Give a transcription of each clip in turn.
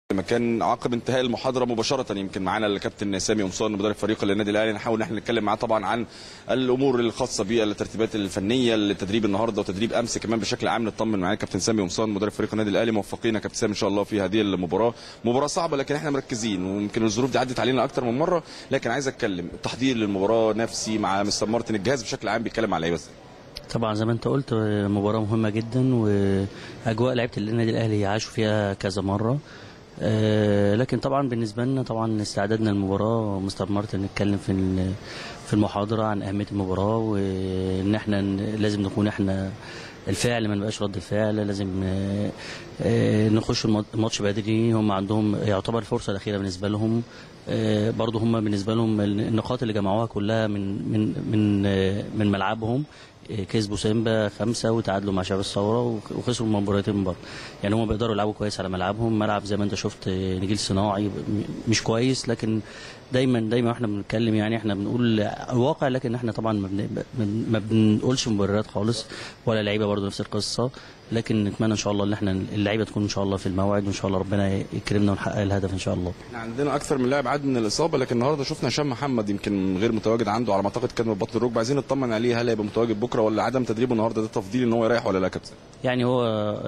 مكان عقب انتهاء المحاضره مباشره يمكن معانا الكابتن سامي قمصان مدرب فريق النادي الاهلي نحاول ان احنا نتكلم معاه طبعا عن الامور الخاصه بالترتيبات الفنيه للتدريب النهارده وتدريب امس كمان بشكل عام نطمن معانا كابتن سامي قمصان مدرب فريق النادي الاهلي موفقين يا كابتن سامي ان شاء الله في هذه المباراه مباراه صعبه لكن احنا مركزين ويمكن الظروف دي عدت علينا اكتر من مره لكن عايز اتكلم التحضير للمباراه نفسي مع مستر مارتن الجهاز بشكل عام بيتكلم على ايه بس طبعا زي ما انت قلت مباراه مهمه جدا واجواء لعيبه النادي الاهلي عاشوا فيها كذا مره آه، لكن طبعا بالنسبه لنا طبعا استعدادنا للمباراه مستر مارتن نتكلم في ال- في المحاضره عن اهميه المباراه وان احنا ن- لازم نكون احنا الفعل ما نبقاش رد الفعل لازم آه، آه، نخش الم- الماتش بدري هم عندهم يعتبر الفرصه الاخيره بالنسبه لهم آه، برضه هم بالنسبه لهم النقاط اللي جمعوها كلها من من من آه، من ملعبهم آه، كسبوا سيمبا خمسه وتعادلوا مع شباب الثوره وخسروا مباراتين من بره يعني هم بيقدروا يلعبوا كويس على ملعبهم ملعب زي ما انت شفت آه، نجيل صناعي م- مش كويس لكن دايما دايما احنا بنتكلم يعني احنا بنقول الواقع لكن احنا طبعا ما, بن... ما- ما بنقولش مبررات خالص ولا اللعيبه برضه نفس القصه لكن نتمنى ان شاء الله ان احنا اللعيبه تكون ان شاء الله في الموعد وان شاء الله ربنا يكرمنا ونحقق الهدف ان شاء الله احنا عندنا اكثر من لاعب عاد من الاصابه لكن النهارده شفنا هشام محمد يمكن غير متواجد عنده على ما اعتقد كان من بطن الركبه عايزين نطمن عليه هل هيبقى متواجد بكره ولا عدم تدريبه النهارده ده تفضيل ان هو يريح ولا لا يا كابتن يعني هو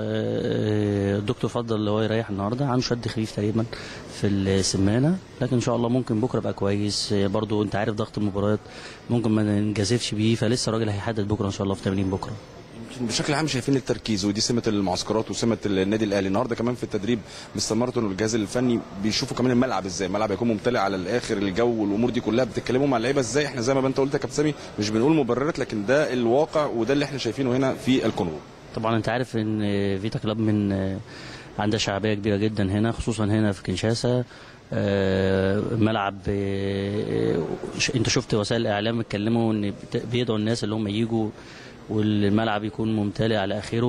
آه، الدكتور فضل اللي هو يريح النهارده عنده شد خفيف تقريبا في السمانه لكن ان شاء الله ممكن بكره يبقى كويس آه، برضو انت عارف ضغط المباريات ممكن ما ننجذبش بيه فلسه الراجل هيحدد بكره ان شاء الله في تمرين بكره يمكن بشكل عام شايفين التركيز ودي سمه المعسكرات وسمه النادي الاهلي النهارده كمان في التدريب مستر مارتن والجهاز الفني بيشوفوا كمان الملعب ازاي الملعب هيكون ممتلئ على الاخر الجو والامور دي كلها بتتكلموا مع اللعيبه ازاي احنا زي ما انت قلت يا كابتن سامي مش بنقول مبررات لكن ده الواقع وده اللي احنا شايفينه هنا في الكونغو طبعا انت عارف ان فيتا كلاب من عندها شعبيه كبيره جدا هنا خصوصا هنا في كنشاسا آه، ملعب آه، ش- انت شفت وسائل الاعلام اتكلموا ان بت- بيدعوا الناس اللي هم يجوا والملعب يكون ممتلئ على اخره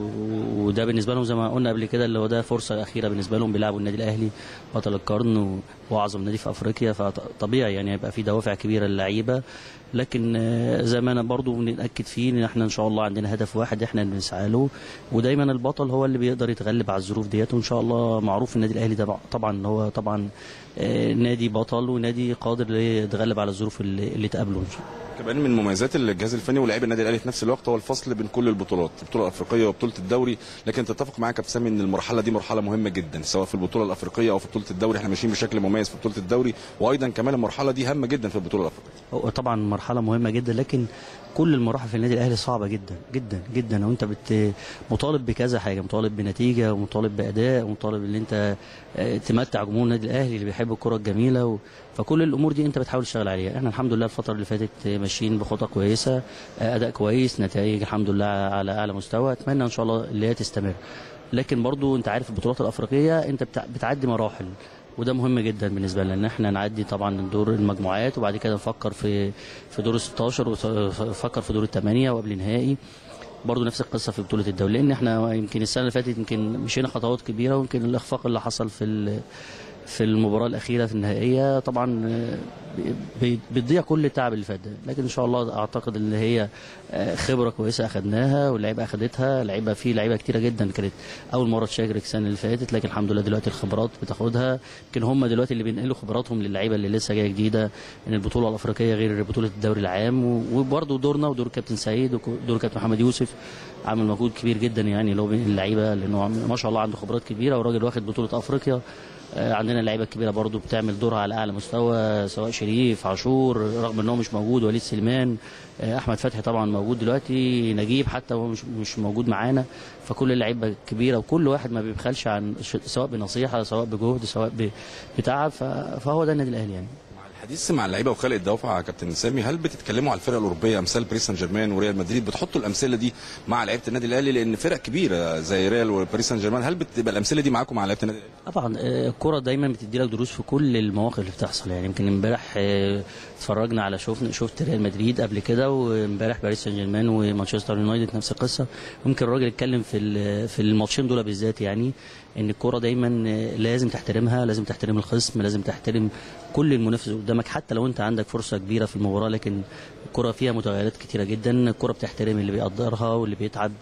و- وده بالنسبه لهم زي ما قلنا قبل كده اللي هو ده فرصه اخيره بالنسبه لهم بيلعبوا النادي الاهلي بطل القرن و- واعظم نادي في افريقيا فطبيعي يعني هيبقى في دوافع كبيره للعيبه لكن آه، زي ما انا برضو بنأكد فيه ان احنا ان شاء الله عندنا هدف واحد احنا بنسعى له ودايما البطل هو اللي بيقدر يتغلب على الظروف ديت وان شاء الله معروف النادي الاهلي ده طبعا هو طبعا آه، نادي بطل ونادي قادر يتغلب على الظروف اللي, اللي تقابله ان شاء الله كمان من مميزات الجهاز الفني ولاعيبه النادي الاهلي في نفس الوقت هو الفصل بين كل البطولات البطوله الافريقيه وبطوله الدوري لكن تتفق معاك يا كابتن سامي ان المرحله دي مرحله مهمه جدا سواء في البطوله الافريقيه او في بطوله الدوري احنا ماشيين بشكل مميز في بطوله الدوري وايضا كمان المرحله دي هامه جدا في البطوله الافريقيه هو طبعا مرحله مهمه جدا لكن كل المراحل في النادي الاهلي صعبه جدا جدا جدا وانت بت مطالب بكذا حاجه مطالب بنتيجه ومطالب باداء ومطالب ان انت آه، تمتع جمهور النادي الاهلي اللي بيحب الكره الجميله و... فكل الامور دي انت بتحاول تشتغل عليها احنا الحمد لله الفتره اللي فاتت ماشيين بخطى كويسه آه، اداء كويس نتائج الحمد لله على اعلى مستوى اتمنى ان شاء الله اللي هي تستمر لكن برضو انت عارف البطولات الافريقيه انت بتع- بتعدي مراحل وده مهم جدا بالنسبه لنا ان احنا نعدي طبعا دور المجموعات وبعد كده نفكر في في دور ال 16 ونفكر في دور الثمانيه وقبل النهائي برضه نفس القصه في بطوله الدوري لان احنا يمكن السنه اللي فاتت يمكن مشينا خطوات كبيره ويمكن الاخفاق اللي حصل في ال- في المباراه الاخيره في النهائيه طبعا آه، بي- بتضيع كل التعب اللي فات ده لكن ان شاء الله اعتقد ان هي آه، خبره كويسه اخذناها واللعيبه اخذتها لعيبه في لعيبه كتيره جدا كانت اول مره تشارك السنه اللي فاتت لكن الحمد لله دلوقتي الخبرات بتاخدها يمكن هم دلوقتي اللي بينقلوا خبراتهم للعيبه اللي لسه جايه جديده ان البطوله الافريقيه غير بطوله الدوري العام و- وبرضه دورنا ودور كابتن سعيد ودور كابتن محمد يوسف عامل مجهود كبير جدا يعني اللي هو بين اللعيبه لانه ما شاء الله عنده خبرات كبيره وراجل واخد بطوله افريقيا آه، عندنا لعيبه كبيره برضو بتعمل دورها على اعلى مستوى سواء شريف عاشور رغم ان هو مش موجود وليد سليمان آه، احمد فتحي طبعا موجود دلوقتي نجيب حتى هو مش مش موجود معانا فكل اللعيبه كبيره وكل واحد ما بيبخلش عن ش- سواء بنصيحه سواء بجهد سواء ب- بتعب ف- فهو ده النادي الاهلي يعني مع الحديث مع اللعيبه وخلق الدوافع يا كابتن سامي هل بتتكلموا على الفرق الاوروبيه امثال باريس سان جيرمان وريال مدريد بتحطوا الامثله دي مع لعيبه النادي الاهلي لان فرق كبيره زي ريال وباريس سان جيرمان هل بتبقى الامثله دي معاكم مع لعيبه النادي الاهلي طبعا آه، الكرة دايما بتدي لك دروس في كل المواقف اللي بتحصل يعني يمكن امبارح آه، اتفرجنا على شفنا شفت ريال مدريد قبل كده وامبارح باريس سان جيرمان ومانشستر يونايتد نفس القصه ممكن الراجل اتكلم في ال- في الماتشين دول بالذات يعني ان الكرة دايما آه، لازم تحترمها لازم تحترم الخصم لازم تحترم كل المنافس اللي قدامك حتى لو انت عندك فرصه كبيره في المباراه لكن الكرة فيها متغيرات كتيره جدا الكرة بتحترم اللي بيقدرها واللي بيتعب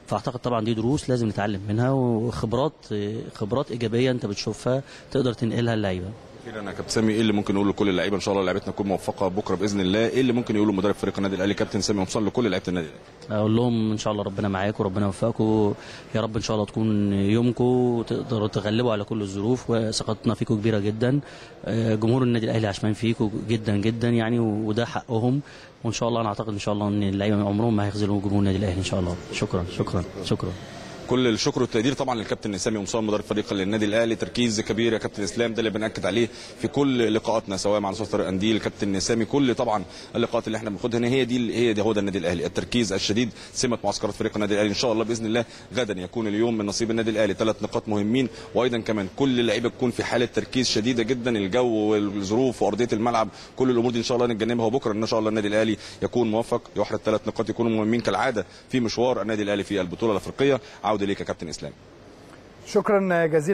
فاعتقد طبعا دي دروس لازم نتعلم منها وخبرات خبرات ايجابيه انت بتشوفها تقدر تنقلها للعيبه اخيرا يا كابتن سامي ايه اللي ممكن نقوله لكل اللعيبه ان شاء الله لعيبتنا تكون موفقه بكره باذن الله ايه اللي ممكن يقوله مدرب فريق النادي الاهلي كابتن سامي قمصان لكل لعيبه النادي الاهلي اقول لهم ان شاء الله ربنا معاكم وربنا يوفقكم يا رب ان شاء الله تكون يومكم وتقدروا تغلبوا على كل الظروف وثقتنا فيكم كبيره جدا آه، جمهور النادي الاهلي عشمان فيكم جدا جدا يعني وده حقهم وان شاء الله انا اعتقد ان شاء الله ان اللعيبه عمرهم ما هيخذلوا جمهور النادي الاهلي ان شاء الله شكرا شكرا شكرا كل الشكر والتقدير طبعا للكابتن سامي قمصان مدرب فريق النادي الاهلي تركيز كبير يا كابتن اسلام ده اللي بناكد عليه في كل لقاءاتنا سواء مع الاستاذ طارق انديل كابتن سامي كل طبعا اللقاءات اللي احنا بناخدها هنا هي دي هي دي هو ده النادي الاهلي التركيز الشديد سمه معسكرات فريق النادي الاهلي ان شاء الله باذن الله غدا يكون اليوم من نصيب النادي الاهلي ثلاث نقاط مهمين وايضا كمان كل اللعيبه تكون في حاله تركيز شديده جدا الجو والظروف وارضيه الملعب كل الامور دي ان شاء الله نتجنبها وبكره ان شاء الله النادي الاهلي يكون موفق يحرز ثلاث نقاط يكونوا مهمين كالعاده في مشوار النادي الاهلي في البطوله الافريقيه عوده ليك يا كابتن اسلام شكرا جزيلا